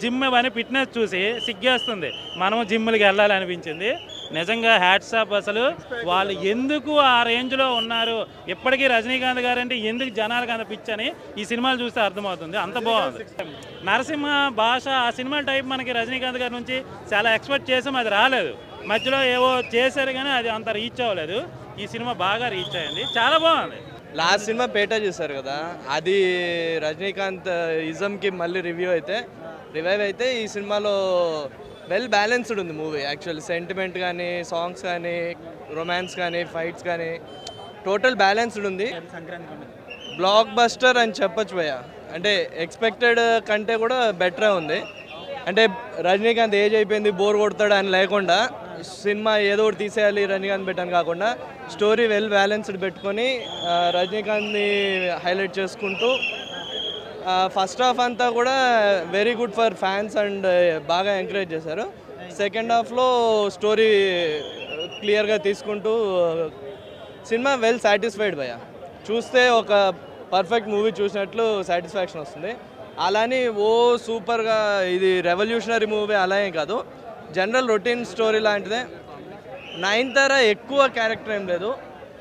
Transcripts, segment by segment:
Gym అని fitness చూసి సిగ్గేస్తుంది మనం జిమ్లకి వెళ్ళాలి అనిపించింది నిజంగా హ్యాట్స్ ఆఫ్ అసలు వాళ్ళు ఎందుకు ఆ రేంజ్లో ఉన్నారు ఇప్పటికీ రజనీకాంత్ గారు అంటే ఎందుకు జనాలకు అంత పిచ్చి అని ఈ సినిమాలు చూస్తే అర్థమవుతుంది అంత బాగుంది నరసింహ భాష ఆ సినిమా టైప్ మనకి రజనీకాంత్ గారి నుంచి చాలా ఎక్స్పెక్ట్ చేసాం అది రాలేదు మధ్యలో ఏవో చేశారు కానీ అది అంత రీచ్ అవ్వలేదు ఈ సినిమా బాగా రీచ్ అయింది చాలా బాగుంది లాస్ట్ సినిమా పేట చూసారు కదా అది రజనీకాంత్ ఇజంకి మళ్ళీ రివ్యూ అయితే రివైవ్ అయితే ఈ సినిమాలో వెల్ బ్యాలెన్స్డ్ ఉంది మూవీ యాక్చువల్లీ సెంటిమెంట్ కానీ సాంగ్స్ కానీ రొమాన్స్ కానీ ఫైట్స్ కానీ టోటల్ బ్యాలెన్స్డ్ ఉంది బ్లాక్ బస్టర్ అని చెప్పొచ్చు భయ్య అంటే ఎక్స్పెక్టెడ్ కంటే కూడా బెటరే ఉంది అంటే రజనీకాంత్ ఏజ్ అయిపోయింది బోర్ కొడతాడు అని లేకుండా సినిమా ఏదో ఒకటి తీసేయాలి రజనీకాంత్ పెట్టని కాకుండా స్టోరీ వెల్ బ్యాలెన్స్డ్ పెట్టుకొని ఆ, రజనీకాంత్ని హైలైట్ చేసుకుంటూ ఫస్ట్ హాఫ్ అంతా కూడా very good for fans and బాగా ఎంకరేజ్ చేశారు సెకండ్ హాఫ్లో స్టోరీ క్లియర్గా తీసుకుంటూ సినిమా వెల్ సాటిస్ఫైడ్ భయ చూస్తే ఒక పర్ఫెక్ట్ మూవీ చూసినట్లు సాటిస్ఫాక్షన్ వస్తుంది అలాని ఓ సూపర్గా ఇది రెవల్యూషనరీ మూవీ అలా ఏం కాదు జనరల్ రొటీన్ స్టోరీ లాంటిదే నయనతార ఎక్కువ క్యారెక్టర్ ఏం లేదు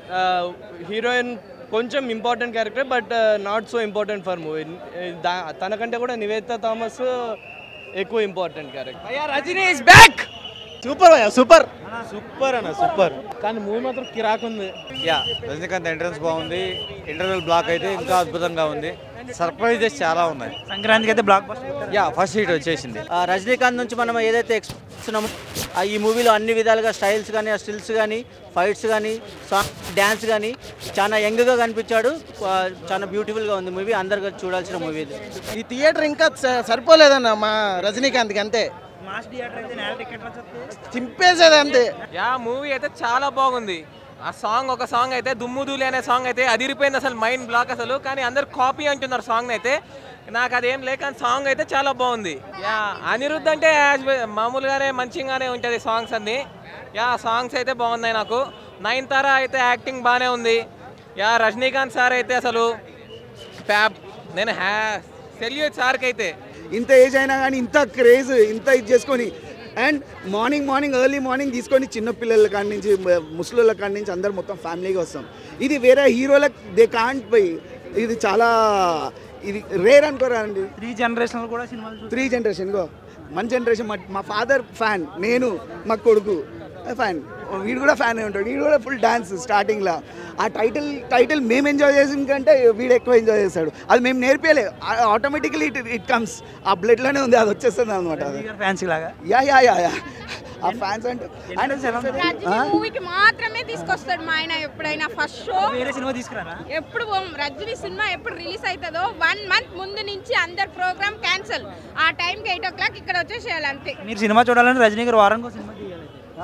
హీరోయిన్ కొంచెం important character but not so important for movie తనకంటే కూడా నివేదిత థామస్ ఎక్కువ important character Rajini is back super భయ్యా సూపర్ సూపర్ అన్న సూపర్ కానీ మూవీ మాత్రం కిరాకుంది యా రజనీకాంత్ ఎంట్రన్స్ బాగుంది ఇంటర్వెల్ బ్లాక్ అయితే ఇంకా అద్భుతంగా ఉంది సర్ప్రైజెస్ చాలా ఉన్నాయి సంక్రాంతికి అయితే blockbuster yeah first hit వచ్చేసింది ఆ, రజనీకాంత్ నుంచి మనం ఏదైతే ఎక్స్పెక్ట్స్తున్నామో ఆ ఈ మూవీలో అన్ని విధాలుగా స్టైల్స్ కానీ ఆ స్టిల్స్ కానీ ఫైట్స్ కానీ సాంగ్ డ్యాన్స్ కానీ చాలా యంగ్గా కనిపించాడు ఆ, చాలా బ్యూటిఫుల్గా ఉంది మూవీ అందరు చూడాల్సిన మూవీ ఇది ఈ థియేటర్ ఇంకా స- సరిపోలేదన్న మా రజనీకాంత్కి అంతే మాస్ థియేటర్ అయితే నేల టికెట్ వచ్చేది చింపేసేది అంతే యా మూవీ అయితే చాలా బాగుంది ఆ సాంగ్ ఒక సాంగ్ అయితే దుమ్ము ధూళి అనే సాంగ్ అయితే అదిరిపోయింది అసలు మైండ్ బ్లాక్ అసలు కానీ అందరు కాపీ అంటున్నారు సాంగ్ అయితే నాకు అదేం లేక సాంగ్ అయితే చాలా బాగుంది యా అనిరుద్ధ్ అంటే యాజ్ వె- మామూలుగానే మంచిగానే ఉంటుంది సాంగ్స్ అన్ని యా సాంగ్స్ అయితే బాగున్నాయి నాకు నయనతార అయితే యాక్టింగ్ బాగానే ఉంది యా రజనీకాంత్ సార్ అయితే అసలు ఫ్యాబ్ నేను హ్యా సెల్యూట్ సార్కి అయితే ఇంత ఏజ్ అయినా కానీ ఇంత క్రేజ్ ఇంత ఇది చేసుకొని and morning morning early morning తీసుకొని చిన్న పిల్లల కాడి నుంచి ముసలిళ్ళ కాడి నుంచి అందరు మొత్తం ఫ్యామిలీగా వస్తాం ఇది వేరే హీరోలకు దే కాంట్ పోయి ఇది చాలా ఇది రేర్ అనుకోరా అండి త్రీ జనరేషన్లు కూడా సినిమాలు చూసి త్రీ జనరేషన్ గో మన జనరేషన్ మా ఫాదర్ ఫ్యాన్ నేను మా కొడుకు ఫ్యాన్ వీడు కూడా ఫ్యాన్ ఉంటాడు వీడు కూడా ఫుల్ డాన్స్ స్టార్టింగ్లో ఆ టైటిల్ టైటిల్ మేము ఎంజాయ్ చేసిన కంటే వీడు ఎక్కువ ఎంజాయ్ చేస్తాడు అది మేము నేర్పేయలే ఆటోమేటికలీ ఇట్ ఇట్ కమ్స్ ఆ బ్లడ్లోనే ఉంది అది వచ్చేస్తుంది అనమాట అది ఫ్యాన్సీ లాగా యా యా యా యా ఆ ఫ్యాన్స్ అంటే ఆయన రజనీ మూవీకి మాత్రమే తీసుకొస్తాడు మా ఆయన ఎప్పుడైనా ఫస్ట్ షో వేరే సినిమా తీసుకురారా ఎప్పుడు పోం. రజనీ సినిమా ఎప్పుడు రిలీజ్ అవుతుందో వన్ మంత్ ముందు నుంచి అందరు ప్రోగ్రామ్ క్యాన్సిల్ ఆ టైంకి ఎయిట్ ఓ క్లాక్ ఇక్కడ వచ్చేసేయాలి అంతే మీరు సినిమా చూడాలని రజనీ గారు వారానికి సినిమా తీయాలి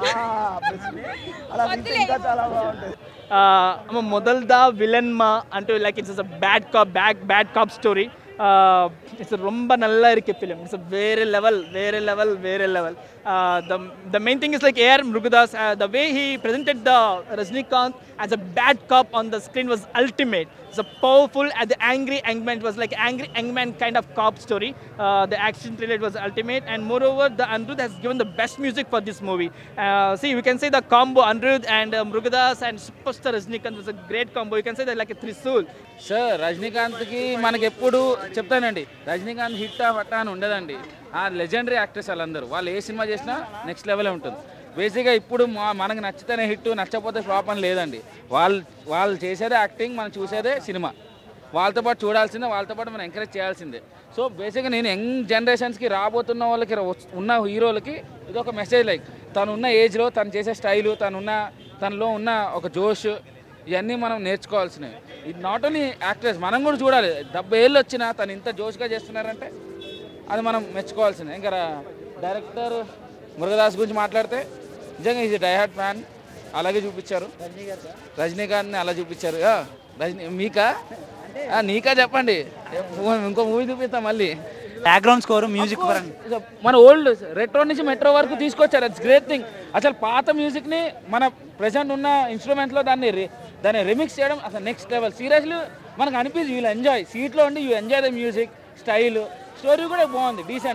అలా తీస్తే ఇంకా చాలా బాగుంటుంది முதல்தா வில்லன்மா and like it's a bad cop back bad cop story it's ரொம்ப நல்லா இருக்கு ஃபிலிம் இட்ஸ் வேறு லெவல் வேறு லெவல் வேறு level the the main thing is like A R Murugadoss the way he presented the Rajinikanth as a bad cop on the screen was ultimate. It's a powerful and the angry Angman. It was like angry Angman kind of cop story. Uh, the action thriller was ultimate, and moreover, the Anirudh has given the best music for this movie. Uh, see, we can say the combo Anirudh and uh, Murugadas and superstar Rajnikant was a great combo. You can say that like a trisul. Sir రజనీకాంత్కి మనకి ఎప్పుడు చెప్తానండి Rajinikanth hit హట్టా అని ఉండదండి ఆ legendary actors వాళ్ళందరూ వాళ్ళు ఏ సినిమా చేసినా నెక్స్ట్ లెవెల్ ఉంటుంది బేసిక్గా ఇప్పుడు మా మనకు నచ్చితేనే హిట్ నచ్చకపోతే ఫ్లాప్ అని లేదండి వాళ్ళు వాళ్ళు చేసేదే యాక్టింగ్ మనం చూసేదే సినిమా వాళ్ళతో పాటు చూడాల్సిందే వాళ్ళతో పాటు మనం ఎంకరేజ్ చేయాల్సిందే సో బేసిక్గా నేను యంగ్ జనరేషన్స్కి రాబోతున్న వాళ్ళకి వస్- ఉన్న హీరోలకి ఇది ఒక మెసేజ్ లైక్ తను ఉన్న ఏజ్లో తను చేసే స్టైలు తనున్న తనలో ఉన్న ఒక జోష్ ఇవన్నీ మనం నేర్చుకోవాల్సినవి ఇది నాట్ ఓన్లీ యాక్టర్స్ మనం కూడా చూడాలి డెబ్బై ఏళ్ళు వచ్చినా తను ఇంత జోష్గా చేస్తున్నారంటే అది మనం మెచ్చుకోవాల్సిందే ఇంకా డైరెక్టర్ మురుగదాస్ గురించి మాట్లాడితే నిజంగా ఈజ్ డైహార్ట్ ఫ్యాన్ అలాగే చూపించారు రజనీకాంత్ని అలా చూపించారు ఆ, రజనీ మీకా ఆ, నీకా చెప్పండి ఇంకో మూవీ చూపిస్తాం మళ్ళీ బ్యాక్గ్రౌండ్ స్కోర్ మ్యూజిక్ పరంగా మన ఓల్డ్ రెట్రో నుంచి మెట్రో వరకు తీసుకొచ్చారు ఇట్స్ గ్రేట్ థింగ్ అసలు పాత మ్యూజిక్ని మన ప్రజెంట్ ఉన్న ఇన్స్ట్రుమెంట్లో దాన్ని రి- దాన్ని రిమిక్స్ చేయడం అసలు నెక్స్ట్ లెవెల్ సీరియస్లీ మనకు అనిపించి వీళ్ళు ఎంజాయ్ సీట్లో ఉండి you enjoy the music style story కూడా బాగుంది డీసెంట్గా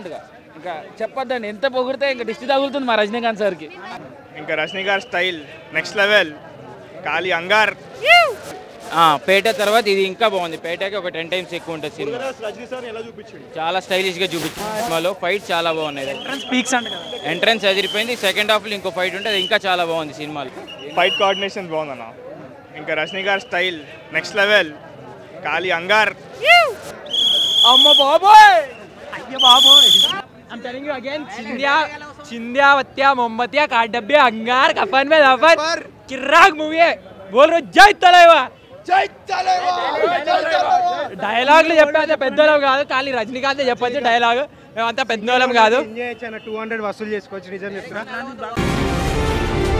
ఇంకా చెప్పొద్దండి ఎంత పొగిడితే ఇంకా దిష్టి తగులుతుంది మా రజనీకాంత్ సార్కి ఇంకా రజనీ గారి స్టైల్ నెక్స్ట్ లెవెల్ ఖాళీ అంగార్ పేట తర్వాత ఇది ఇంకా బాగుంది పేటకి ఒక టెన్ టైమ్స్ ఎక్కువ ఉంటుంది సినిమా రజనీ సార్ ఎలా చూపించింది చాలా స్టైలిష్ గా చూపించింది సినిమాలో ఫైట్ చాలా బాగున్నాయి స్పీక్స్ అంట కదా ఎంట్రన్స్ అదిరిపోయింది సెకండ్ హాఫ్ లో ఇంకో ఫైట్ ఉంటే అది ఇంకా చాలా బాగుంది సినిమాలో ఫైట్ కోఆర్డినేషన్ బాగుందన్న ఇంకా రజనీ గారి స్టైల్ నెక్స్ట్ లెవెల్ ఖాళీ అంగార్ అమ్మ బాబోయ్ అయ్యో బాబోయ్ I'm telling you again, चिंद्या चिंद्या वत्या मोमबत्या काट डब्बे अंगार कफन में दफन किर्राक मूवी है बोल रहे जय तलेवा జై తలేవా డైలాగులు చెప్పేంత పెద్దోళ్ళం కాదు ఖాళీ రజనీకాంత్ చెప్పొచ్చు డైలాగ్ మేమంతా పెద్దోళ్ళం కాదు టూ హండ్రెడ్ వసూలు చేసుకోవచ్చు నిజం చెప్తున్నా